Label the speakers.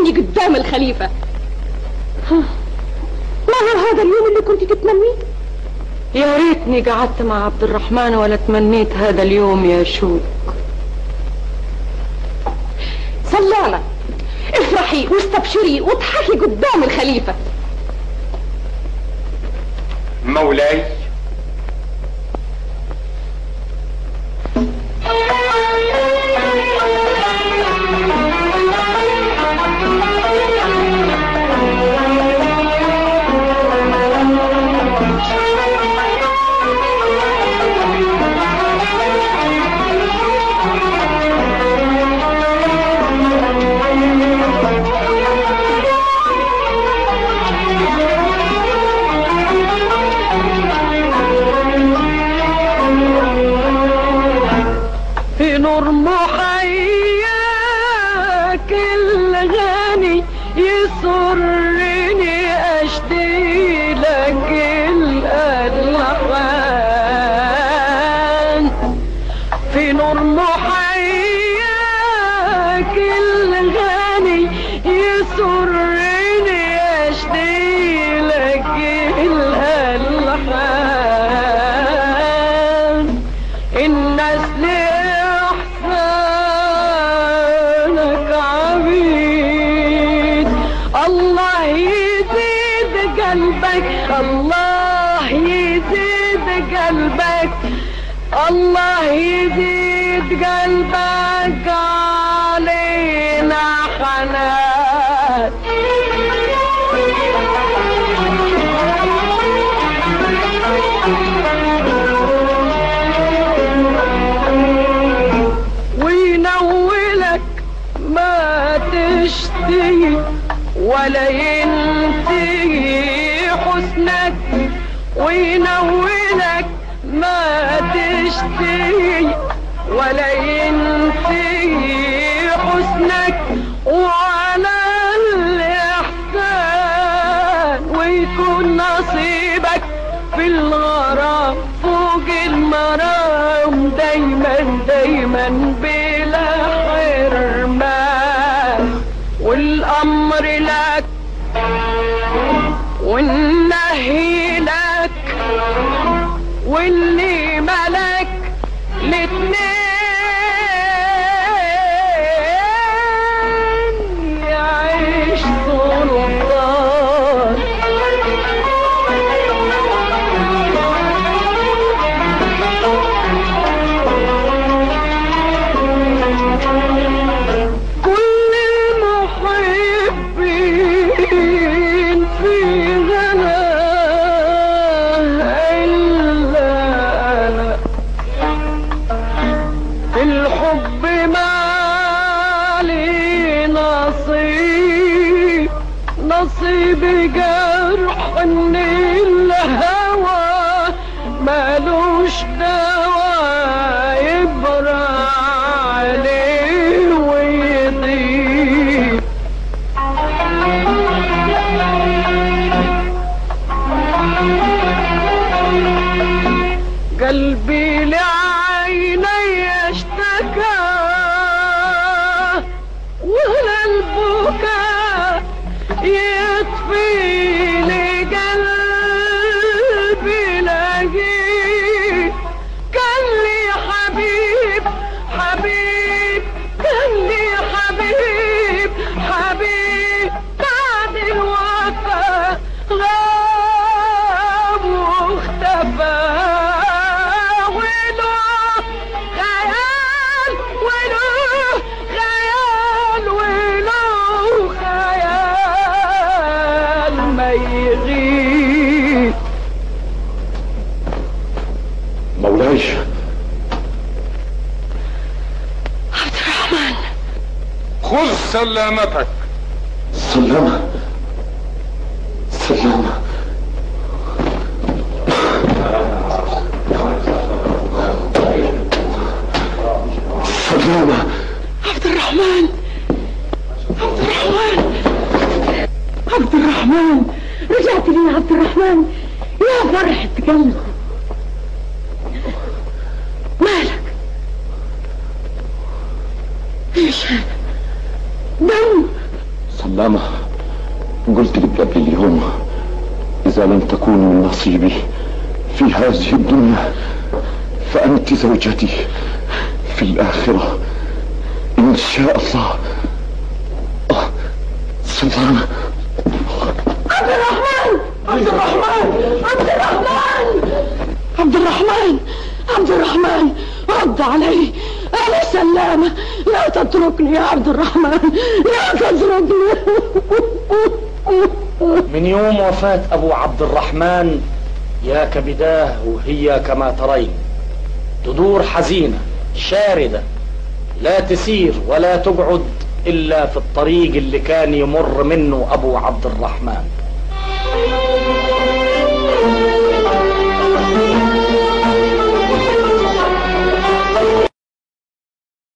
Speaker 1: تقابلني قدام الخليفة ها، ما هو هذا اليوم اللي كنت تتمنيه
Speaker 2: يا ريتني قعدت مع عبد الرحمن ولا تمنيت هذا اليوم يا شوق
Speaker 1: سلامة افرحي واستبشري واضحكي قدام الخليفة
Speaker 3: مولاي
Speaker 2: في نور محياك الغني يسرني اشتي لك الالحان في نور محياك الغني يسرني اشتي لك الالحان الناس لإحسانك عبيد الله يزيد قلبك الله يزيد قلبك الله يزيد قلبك علينا حنان وينولك ما تشتهي ولا ينتهي حسنك وينولك ما تشتهي ولا ينتهي حسنك وعلى الإحسان ويكون نصيبك في الغرام فوق المرام دايما دايما بلا حرمان والأمر لك والنهي لك واللي ملك الاتنين يعيش سلطان كل المحبين في غلا إلا أنا في الحب مالي نصيب نصيب جرح ان الهوى مالوش دواء يبرى عليه ويضيق قلبي لعيني اشتكى ولا البكاء يطفي لي قلبي لقيت كان لي حبيب حبيب كان لي حبيب حبيب بعد الوفا غاب واختفى وله خيال وله خيال وله خيال ما يغيب
Speaker 3: مولاي خذ سلامتك
Speaker 4: سلامة سلامة سلامة
Speaker 2: عبد الرحمن عبد الرحمن عبد الرحمن رجعت لي يا عبد الرحمن يا فرحة قلبي مالك ايش هذا دم
Speaker 4: سلامة قلت لك قبل اليوم إذا لم تكوني من نصيبي في هذه الدنيا فأنت زوجتي في الآخرة إن شاء الله آه، سلامة
Speaker 1: عبد الرحمن عبد الرحمن عبد الرحمن عبد الرحمن عبد الرحمن رد علي أنا سلامة لا تتركني يا عبد الرحمن لا تتركني
Speaker 5: من يوم وفاة أبو عبد الرحمن يا كبداه وهي كما ترين تدور حزينة شاردة لا تسير ولا تقعد إلا في الطريق اللي كان يمر منه أبو عبد الرحمن